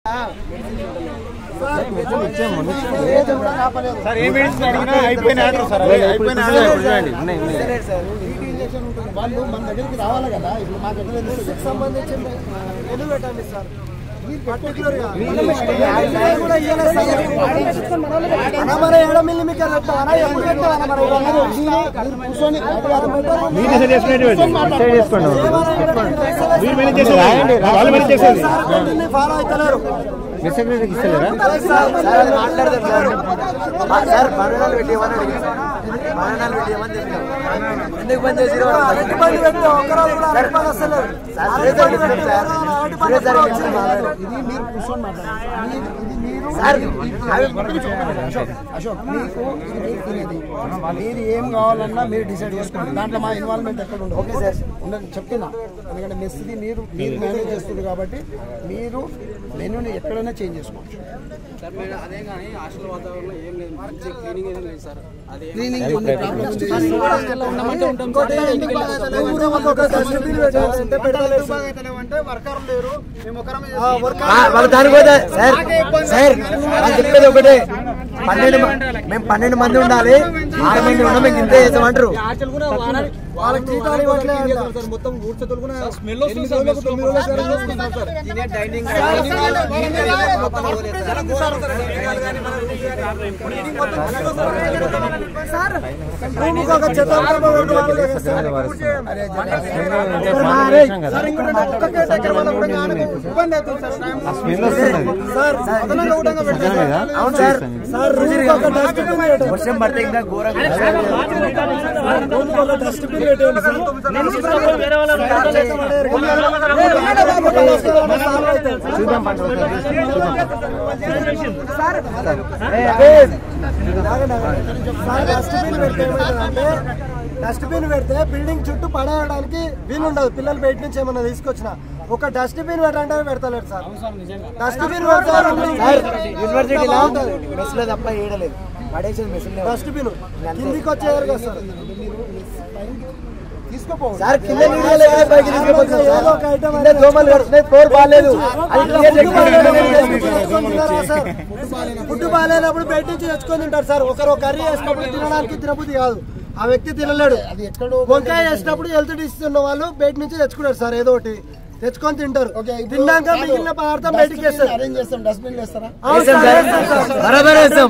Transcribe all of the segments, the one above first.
Sir ఏ medicine అడిగినా అయిపోయిన order sir అవి అయిపోయిన వాళ్ళు మన దగ్గరికి రావాలి కదా ఇప్పుడు మాకు ఎట్లా తెలుస్తుంది సంబంధించి ఎదురు పెట్టండి సార్ మీరు డిసైడ్ చేసుకునేటువంటి డిసైడ్ చేసుకోండి మీరు మేనేజ్ చేసేది వాళ్ళు మేనేజ్ చేసేది ఫాలో అవుతలేరు మీ సెక్రటరీకి ఇస్తలేరా సార్ బనానాలు పెట్టి ఇవ్వని అడిగారు సార్. బనానాలు పెట్టి ఇవ్వమని చెప్పినారు ఎందుకు బంద్ చేసిరు అరటి పండు పెట్టు, ఒక్కరోజు కూడా అరటి పండు వస్తలేరు. సార్ అరటి సురేష్ పండు గారు పెట్టు, సార్ అరటి పండు సురేష్ గారు వచ్చింది. ఇచ్చిన మాట్లాడు. ఇది మీరు కూర్చొని మాట్లాడండి మీరు- ఇది మీరు సార్ అవి అశోక్ అశోక్ మీకు ఇది మీరు తినేది మీరు ఏం కావాలన్నా మీరు డిసైడ్ చేసుకోండి దాంట్లో మా ఇన్వాల్వ్మెంట్ ఎక్కడ ఉండదు ఓకే సార్ ఉండదు చెప్తున్నా ఎందుకంటే మెస్ది మీరు మీరు మేనేజ్ చేస్తుంది కాబట్టి మీరు మెనూని ఎక్కడైనా చేంజ్ చేసుకోవచ్చు సార్ మీరు అదే కానీ హాస్టల్ వాతావరణంలో ఏం లేదు మంచి క్లీనింగ్ ఏం లేదు సార్ అది క్లీనింగ్ కొన్ని ప్రాబ్లమ్స్ ఇంకోటి ఎందుకు బాగా అవుతలేవు? ఊరే వాళ్ళు ఒక డస్ట్బిన్ పెట్టాలంటే పెట్టలేదు సార్. ఆ, వర్కర్ ఆ, వాళ్ళు దానికి పోతే సార్ సార్ వాళ్ళు చెప్పేది ఒకటే పన్నెండు మ- మేము పన్నెండు మంది ఉండాలి ఆరు మంది ఉన్నాం మేము ఇంతే చేస్తామంటారు వాళ్ళకి జీతాలు ఇవ్వట్లేదు అంట. మొత్తం ఊడ్చతులు కూడా స్మెల్ వస్తుంది సార్ మెస్ లోపల. తినే డైనింగ్ రూముకి ఒక చెత్త డబ్బా పెట్టి వాళ్ళు చేస్తారు. అరే జనాలు. సార్, ఇక్కడ నాకు ఒక్క కేటగిరీ వల్ల కూడా నాకు ఇబ్బంది అవుతుంది సార్. స్మెల్ వస్తున్నది సార్, అదనంగా కూడా పెట్టండి సార్. అవును సార్ సార్, రూముకి ఒక డస్ట్బిన్ పెట్టండి. వర్షం పడితే ఇంకా ఘోరంగా సార్, రూముకి ఒక డస్ట్బిన్ పెట్టండి సార్. చూద్దాం పంట సార్, డస్ట్బిన్ పెడితే ఏమవుతుందంటే, డస్ట్బిన్ పెడితే బిల్డింగ్ చుట్టూ పడేయడానికి వీలు ఉండదు పిల్లలు బయట నుంచి ఏమన్నా తీసుకొచ్చిన ఒక డస్ట్బిన్ పెట్టంటే పెడతలేరు సార్ డస్ట్బిన్ పెడతారు సార్ యూనివర్సిటీలో మెస్ లో తప్ప ఏడలేదు పడేసేది మెస్ డస్ట్బిన్ కిందికి వచ్చేయారు కదా సార్ తీసుకోపోవచ్చు సార్ కింద నీళ్ళు లేదు, పైకి తీసుకుపోతున్నారు సార్. ఏదో ఒక ఐటమ్ కింద దోమలు కడుతున్నాయి ఫ్లోర్ బాగాలేదు అది క్లియర్ చేయండి. ఫుడ్ బాగాలేనప్పుడు బయట నుంచి తెచ్చుకొని తింటారు సార్ ఒకరు కర్రీ వేసినప్పుడు తినడానికి తినబుద్ధి కాదు ఆ వ్యక్తి తినలేడు వంకాయ వేసినప్పుడు హెల్త్ డిసీజ్ ఉన్న వాళ్ళు బయట నుంచి తెచ్చుకుంటారు సార్ ఏదో ఒకటి తెచ్చుకొని తింటారు తిన్నాక మిగిలిన పదార్థం బయటికి వేస్తారు అరేంజ్ చేస్తాం డస్ట్బిన్ వేస్తారా వేస్తాం సార్. బరాబర్ వేస్తాం.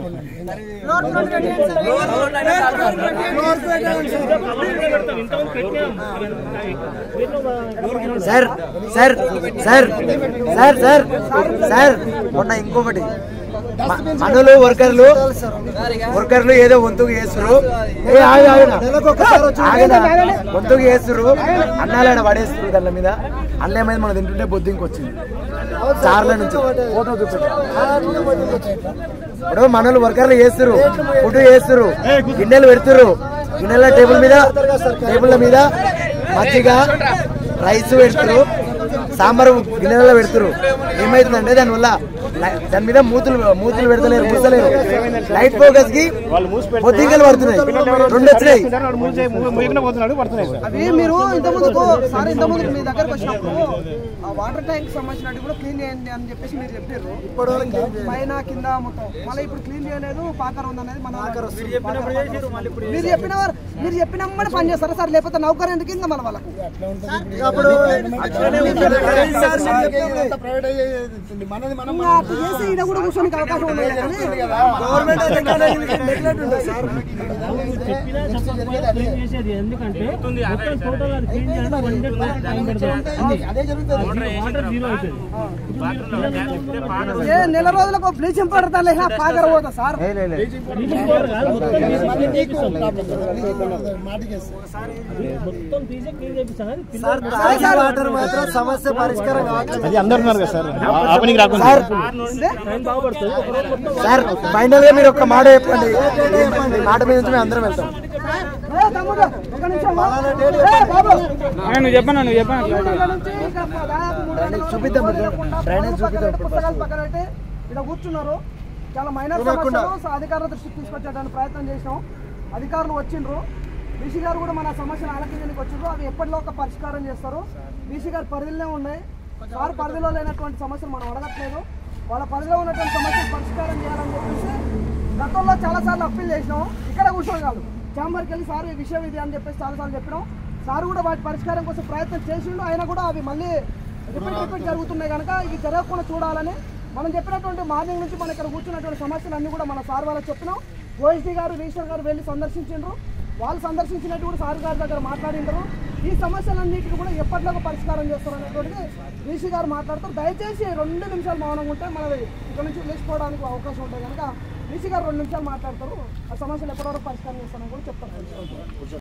Sir sir sir sir sir sir మొన్న ఇంకొకటి మ- మనలు వర్కర్లు వర్కర్లు ఏదో వంతుకు చేస్తురు ఏ ఆగు, ఆగునా. ఆగునా. వంతుకు చేస్తురు అన్నాలాడ పడేస్తురు దాని మీద అన్న ఏమైంది మనం తింటుంటే బొద్దింకి వచ్చింది చార్ల నుంచి ఫోటో చూపెట్టు ఇప్పుడు మనలు వర్కర్లు చేస్తురు ఫుడ్ చేస్తురు గిన్నెలు పెడుతురు గిన్నెల టేబుల్ మీద టేబుల్ మీద మజ్జిగ రైస్ పెడుతురు సాంబారు గిన్నెలలో పెడుతురు ఏమైతుందంటే దానివల్ల లై- దాని మీద మూతులు మూతులు పెడతలేరు మూసలేరు లైట్ ఫోకస్ కి పొద్దుగలు పడుతున్నాయి రెండు వచ్చినాయి ముగిన పోతున్నాడు పడుతున్నాయి సార్ అవి మీరు ఇంత ముందుకు సార్ ఇంత ముందుకు మీ దగ్గరకు వచ్చినప్పుడు ఆ వాటర్ ట్యాంక్ సంబంధించినట్టు కూడా క్లీన్ చేయండి అని చెప్పేసి మీరు చెప్పారు పైన కింద మొత్తం మళ్ళీ ఇప్పుడు క్లీన్ చేయలేదు పాకర్ ఉంది అనేది మన మీరు చెప్పిన వారు మీరు చెప్పినమ్మని పని చేస్తారా సార్ లేకపోతే నౌకర్ ఎందుకు ఇంకా మన వాళ్ళకు మనది మనం ఇంకా అట్లా చేసి ఈడ కూడా కూర్చోనికి అవకాశం ఉండదు కానీ గవర్నమెంట్ నెగ్లెక్ట్ ఉంటుంది సార్ చేసేది ఎందుకంటే మొత్తం టోటల్ అది క్లీన్ చేయడానికి వన్ డే టైం పెడతాం అదే జరుగుతుంది వాటర్ జీరో అవుతుంది ఇప్పుడు మీరు పిల్లలు ఏ నెల రోజులకు బ్లీచింగ్ పౌడర్ తల్లి పాకర పోతా సార్ బ్లీచింగ్ పౌడర్ కాదు మొత్తం తీసి clean చేపిస్తాం. మొత్తం తీసి క్లీన్ చేపిస్తాం కానీ పిల్లలు తాగే వాటర్ మాత్రం సమస్య పరిష్కారం కావట్లేదు అది అందరు ఉన్నారు కదా సార్ ఆపనికి రాకుండా సార్ టైం బాగుపడుతుంది ఒక రోజు మొత్తం సార్ ఫైనల్ గా మీరు ఒక్క మాట చెప్పండి ఈ మాట మీద నుంచి మేము అందరం వెళ్తాం ఏ తమ్ముడు ఒక నిమిషం ఏ బాబు నువ్వు చెప్పాను నువ్వు చెప్పాను ఇక్కడ నుంచి ఇంకా దాదాపు మూడు గంటల వరకు చూపిద్దాం మీరు. లేకుండా డ్రైనేజ్ పుస్తకాలు చూపిద్దాం ఇప్పుడు పుస్తకాలు పక్కన పెట్టి ఇక్కడ కూర్చున్నారు చాలా మైనర్ సమస్యలు స- అధికారుల దృష్టికి తీసుకొచ్చేటానికి ప్రయత్నం చేసినాం అధికారులు వచ్చిండ్రు బీసీ గారు కూడా మన సమస్యలు ఆలకించడానికి వచ్చిండ్రు అవి ఎప్పటిలో ఒక పరిష్కారం చేస్తారు బీసీ గారు పరిధిలోనే ఉన్నాయి సార్ పరిధిలో లేనటువంటి సమస్యలు మనం అడగట్లేదు వాళ్ళ పరిధిలో ఉన్నటువంటి సమస్యలు పరిష్కారం చేయాలని చెప్పేసి గతంలో చాలాసార్లు అప్పీల్ చేసినాం ఇక్కడ కూర్చొని కాదు ఛాంబర్కి వెళ్ళి సార్ ఈ విషయం ఇది అని చెప్పేసి చాలాసార్లు చెప్పినాం సార్ కూడా వాటి పరిష్కారం కోసం ప్రయత్నం చేసిండు అయినా కూడా అవి మళ్ళీ రిపీట్ రిపీట్ జరుగుతున్నాయి కనుక ఇవి జరగకుండా చూడాలని మనం చెప్పినటువంటి మార్నింగ్ నుంచి మన ఇక్కడ కూర్చున్నటువంటి సమస్యలు అన్ని కూడా మన సార్ వాళ్ళకి చెప్పినాం ఓఎస్డీ గారు రిజిస్టర్ గారు వెళ్ళి సందర్శించిండ్రు వాళ్ళు సందర్శించినట్టు కూడా సార్ గారి దగ్గర మాట్లాడిండ్రు ఈ సమస్యలన్నిటికీ కూడా ఎప్పటిలాగా పరిష్కారం చేస్తారు అనేటువంటిది రిషి గారు మాట్లాడుతారు దయచేసి రెండు నిమిషాలు మౌనంగా ఉంటే మనది ఇక్కడ నుంచి లేచిపోవడానికి అవకాశం ఉంటుంది కనుక రిషి గారు రెండు నిమిషాలు మాట్లాడతారు ఆ సమస్యలు ఎప్పటివరకు పరిష్కారం చేస్తారని కూడా చెప్తారు